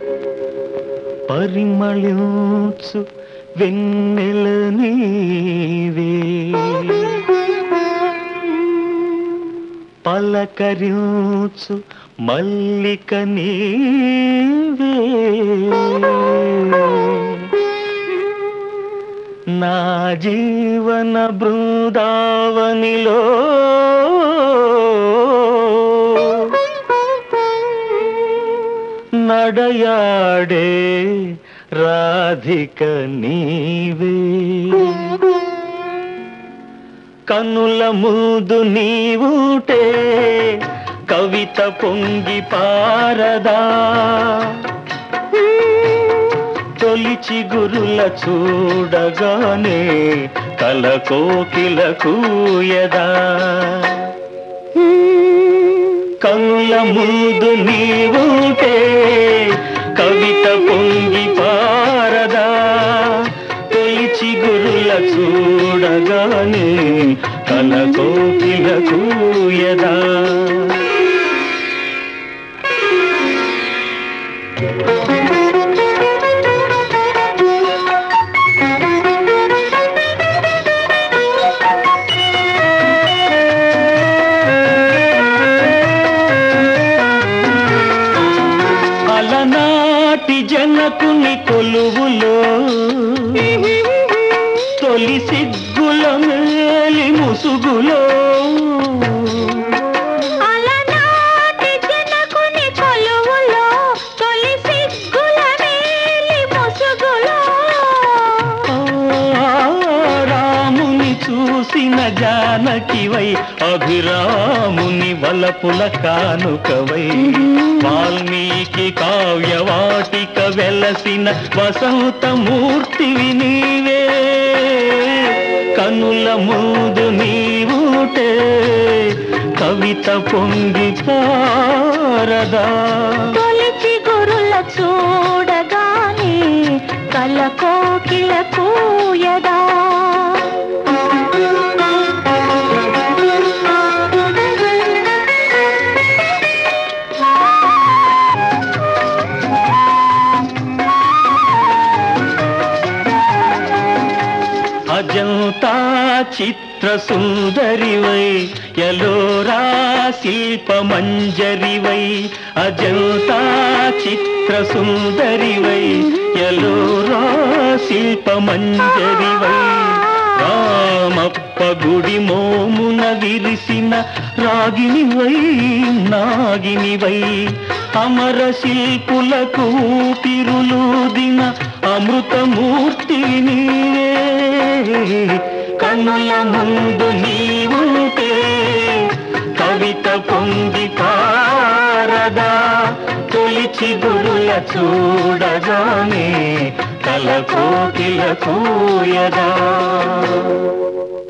పరిమళించు వెన్నెల నీవే పలకరించు మల్లిక నీవే నా జీవన బృందావనిలో నడయాడే రాధిక నీవే కనుల ముందు నీవుటే కవిత పొంగి పారదా తొలిచి గురుల చూడగానే కల కోకిల కూయదా కనుల ముందు నీవుంటే కవిత పొంగి పారదా తొలిచి గురుల చూడగానే కల కోకిల కూయదా అలనాటి జనకుని కొలువులో తొలి సిగ్గుల మేలి ముసుగులో అలనాటి జనకుని కొలువులో తొలి సిగ్గుల వేలి ముసుగులో ఆ రాముని చూసిన జానకివై అభిరాముని వలపుల కానుకవై వాల్మీకి కావ్యవాటిక వెలసిన వసంతమూర్తివి నీవే కనుల ముందు నీవుటే కవిత పొంగి పారదా తొలిచి గురుల చూడగానే కల కోకిల కూయదా అజంతా చిత్ర సుందరివై ఎలోరా శిల్ప మంజరివై అజంతా చిత్ర సుందరివై ఎలోరా శిల్ప మంజరివై రామప్ప గుడి మోమున విరిసిన రాగినివై నాగినివై అమర శిల్పులకు ఊపిరులూదిన అమృతమూర్తి నీవే కన్నుల ముందు నీవుంటే కవిత పొంగి పారదా తొలిచి గురుల చూడగానే కల కోకిల కూయదా